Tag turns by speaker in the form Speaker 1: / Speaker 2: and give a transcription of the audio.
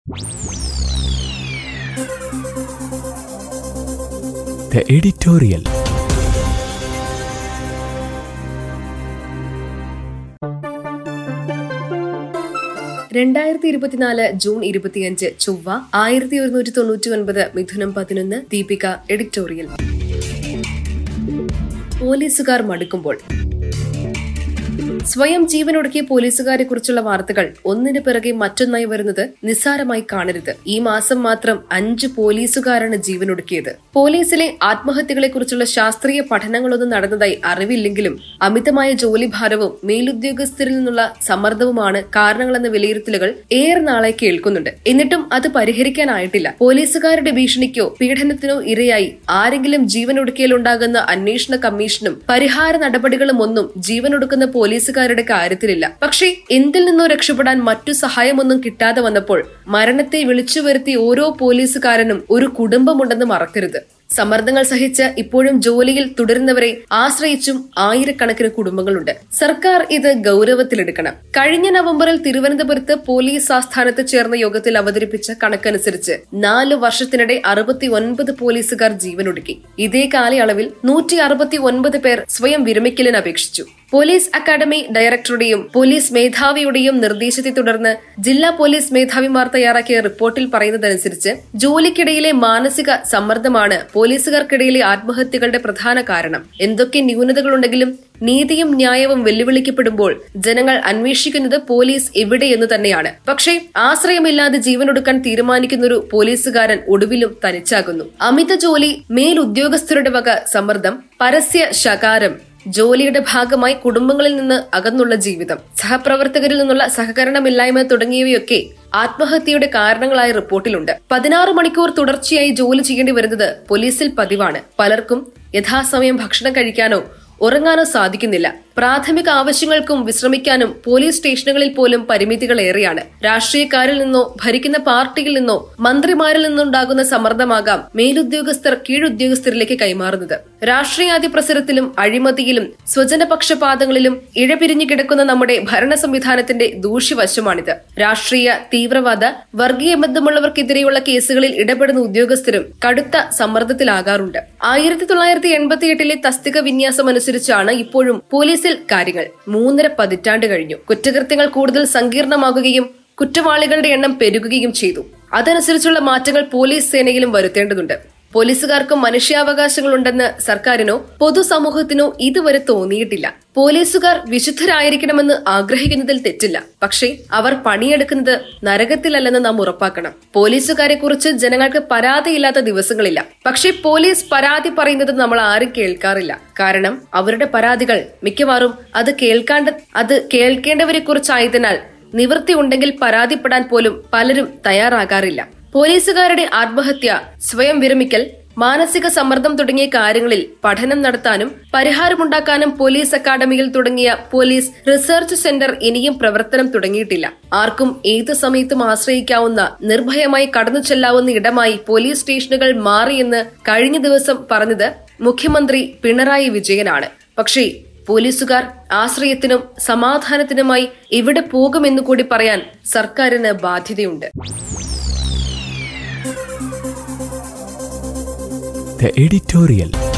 Speaker 1: The editorial.
Speaker 2: രണ്ടായിരത്തി ഇരുപത്തിനാല് June ഇരുപത്തിയഞ്ച് ചൊവ്വ ആയിരത്തി ഒരുന്നൂറ്റി തൊണ്ണൂറ്റി ഒൻപത് മിഥുനം പതിനൊന്ന് ദീപിക എഡിറ്റോറിയൽ പോലീസുകാർ മടുക്കുമ്പോൾ സ്വയം ജീവനൊടുക്കിയ പോലീസുകാരെ കുറിച്ചുള്ള വാർത്തകൾ ഒന്നിനു പിറകെ മറ്റൊന്നായി വരുന്നത് നിസ്സാരമായി കാണരുത് ഈ മാസം മാത്രം അഞ്ച് പോലീസുകാരാണ് ജീവനൊടുക്കിയത് പോലീസിലെ ആത്മഹത്യകളെ കുറിച്ചുള്ള ശാസ്ത്രീയ പഠനങ്ങളൊന്നും നടന്നതായി അറിവില്ലെങ്കിലും അമിതമായ ജോലിഭാരവും മേലുദ്യോഗസ്ഥരിൽ നിന്നുള്ള സമ്മർദ്ദവുമാണ് കാരണങ്ങളെന്ന വിലയിരുത്തലുകൾ ഏറെ നാളായി കേൾക്കുന്നുണ്ട് എന്നിട്ടും അത് പരിഹരിക്കാനായിട്ടില്ല പോലീസുകാരുടെ ഭീഷണിക്കോ പീഡനത്തിനോ ഇരയായി ആരെങ്കിലും ജീവനൊടുക്കിയാലുണ്ടാകുന്ന അന്വേഷണ കമ്മീഷനും പരിഹാര നടപടികളും ഒന്നും ജീവനൊടുക്കുന്ന പോലീസുകാരുടെ കാര്യത്തിലില്ല പക്ഷേ എന്തിൽ നിന്നോ രക്ഷപ്പെടാൻ മറ്റു സഹായമൊന്നും കിട്ടാതെ വന്നപ്പോൾ മരണത്തെ വിളിച്ചു വരുത്തി ഓരോ പോലീസുകാരനും ഒരു കുടുംബമുണ്ടെന്ന് മറക്കരുത് സമ്മർദ്ദങ്ങൾ സഹിച്ച് ഇപ്പോഴും ജോലിയിൽ തുടരുന്നവരെ ആശ്രയിച്ചും ആയിരക്കണക്കിന് കുടുംബങ്ങളുണ്ട് സർക്കാർ ഇത് ഗൌരവത്തിലെടുക്കണം കഴിഞ്ഞ നവംബറിൽ തിരുവനന്തപുരത്ത് പോലീസ് ആസ്ഥാനത്ത് ചേർന്ന യോഗത്തിൽ അവതരിപ്പിച്ച കണക്കനുസരിച്ച് നാല് വർഷത്തിനിടെ അറുപത്തി ഒൻപത് പോലീസുകാർ ജീവനൊടുക്കി ഇതേ കാലയളവിൽ നൂറ്റി അറുപത്തി ഒൻപത് പേർ സ്വയം വിരമിക്കലിന് അപേക്ഷിച്ചു പോലീസ് അക്കാദമി ഡയറക്ടറുടെയും പോലീസ് മേധാവിയുടെയും നിർദ്ദേശത്തെ തുടർന്ന് ജില്ലാ പോലീസ് മേധാവിമാർ തയ്യാറാക്കിയ റിപ്പോർട്ടിൽ പറയുന്നതനുസരിച്ച് ജോലിക്കിടയിലെ മാനസിക സമ്മർദ്ദമാണ് പോലീസുകാർക്കിടയിലെ ആത്മഹത്യകളുടെ പ്രധാന കാരണം എന്തൊക്കെ ന്യൂനതകളുണ്ടെങ്കിലും നീതിയും ന്യായവും വെല്ലുവിളിക്കപ്പെടുമ്പോൾ ജനങ്ങൾ അന്വേഷിക്കുന്നത് പോലീസ് എവിടെയെന്ന് തന്നെയാണ് പക്ഷേ ആശ്രയമില്ലാതെ ജീവനൊടുക്കാൻ തീരുമാനിക്കുന്നൊരു പോലീസുകാരൻ ഒടുവിലും തനിച്ചാകുന്നു അമിത ജോലി മേലുദ്യോഗസ്ഥരുടെ വക സമ്മർദ്ദം പരസ്യ ശകാരം ജോലിയുടെ ഭാഗമായി കുടുംബങ്ങളിൽ നിന്ന് അകന്നുള്ള ജീവിതം സഹപ്രവർത്തകരിൽ നിന്നുള്ള സഹകരണമില്ലായ്മ തുടങ്ങിയവയൊക്കെ ആത്മഹത്യയുടെ കാരണങ്ങളായ റിപ്പോർട്ടിലുണ്ട് പതിനാറ് മണിക്കൂർ തുടർച്ചയായി ജോലി ചെയ്യേണ്ടി വരുന്നത് പോലീസിൽ പതിവാണ് പലർക്കും യഥാസമയം ഭക്ഷണം കഴിക്കാനോ ഉറങ്ങാനോ സാധിക്കുന്നില്ല പ്രാഥമിക ആവശ്യങ്ങൾക്കും വിശ്രമിക്കാനും പോലീസ് സ്റ്റേഷനുകളിൽ പോലും പരിമിതികൾ ഏറെയാണ് രാഷ്ട്രീയക്കാരിൽ നിന്നോ ഭരിക്കുന്ന പാർട്ടിയിൽ നിന്നോ മന്ത്രിമാരിൽ നിന്നുണ്ടാകുന്ന സമ്മർദ്ദമാകാം മേലുദ്യോഗസ്ഥർ കീഴുദ്യോഗസ്ഥരിലേക്ക് കൈമാറുന്നത് രാഷ്ട്രീയാധിപ്രസരത്തിലും അഴിമതിയിലും സ്വജനപക്ഷപാതങ്ങളിലും ഇഴപിരിഞ്ഞു കിടക്കുന്ന നമ്മുടെ ഭരണ സംവിധാനത്തിന്റെ ദൂഷ്യവശമാണിത് രാഷ്ട്രീയ തീവ്രവാദ വർഗീയ ബന്ധമുള്ളവർക്കെതിരെയുള്ള കേസുകളിൽ ഇടപെടുന്ന ഉദ്യോഗസ്ഥരും കടുത്ത സമ്മർദ്ദത്തിലാകാറുണ്ട് ആയിരത്തി തൊള്ളായിരത്തി എൺപത്തിയെട്ടിലെ തസ്തിക വിന്യാസം അനുസരിച്ചാണ് ഇപ്പോഴും പോലീസിൽ കാര്യങ്ങൾ മൂന്നര പതിറ്റാണ്ട് കഴിഞ്ഞു കുറ്റകൃത്യങ്ങൾ കൂടുതൽ സങ്കീർണമാകുകയും കുറ്റവാളികളുടെ എണ്ണം പെരുകുകയും ചെയ്തു അതനുസരിച്ചുള്ള മാറ്റങ്ങൾ പോലീസ് സേനയിലും വരുത്തേണ്ടതുണ്ട് പോലീസുകാർക്കും മനുഷ്യാവകാശങ്ങളുണ്ടെന്ന് സർക്കാരിനോ പൊതുസമൂഹത്തിനോ ഇതുവരെ തോന്നിയിട്ടില്ല പോലീസുകാർ വിശുദ്ധരായിരിക്കണമെന്ന് ആഗ്രഹിക്കുന്നതിൽ തെറ്റില്ല പക്ഷേ അവർ പണിയെടുക്കുന്നത് നരകത്തിലല്ലെന്ന് നാം ഉറപ്പാക്കണം പോലീസുകാരെ കുറിച്ച് ജനങ്ങൾക്ക് പരാതിയില്ലാത്ത ദിവസങ്ങളില്ല പക്ഷേ പോലീസ് പരാതി പറയുന്നത് നമ്മൾ ആരും കേൾക്കാറില്ല കാരണം അവരുടെ പരാതികൾ മിക്കവാറും അത് കേൾക്കാണ്ട് അത് കേൾക്കേണ്ടവരെ കുറിച്ചായതിനാൽ നിവൃത്തി ഉണ്ടെങ്കിൽ പരാതിപ്പെടാൻ പോലും പലരും തയ്യാറാകാറില്ല പോലീസുകാരുടെ ആത്മഹത്യ സ്വയം വിരമിക്കൽ മാനസിക സമ്മർദ്ദം തുടങ്ങിയ കാര്യങ്ങളിൽ പഠനം നടത്താനും പരിഹാരമുണ്ടാക്കാനും പോലീസ് അക്കാദമിയിൽ തുടങ്ങിയ പോലീസ് റിസർച്ച് സെന്റർ ഇനിയും പ്രവർത്തനം തുടങ്ങിയിട്ടില്ല ആർക്കും ഏത് സമയത്തും ആശ്രയിക്കാവുന്ന നിർഭയമായി കടന്നു ചെല്ലാവുന്ന ഇടമായി പോലീസ് സ്റ്റേഷനുകൾ മാറിയെന്ന് കഴിഞ്ഞ ദിവസം പറഞ്ഞത് മുഖ്യമന്ത്രി പിണറായി വിജയനാണ് പക്ഷേ പോലീസുകാർ ആശ്രയത്തിനും സമാധാനത്തിനുമായി എവിടെ പോകുമെന്നു കൂടി പറയാൻ സർക്കാരിന് ബാധ്യതയുണ്ട്
Speaker 1: The editorial.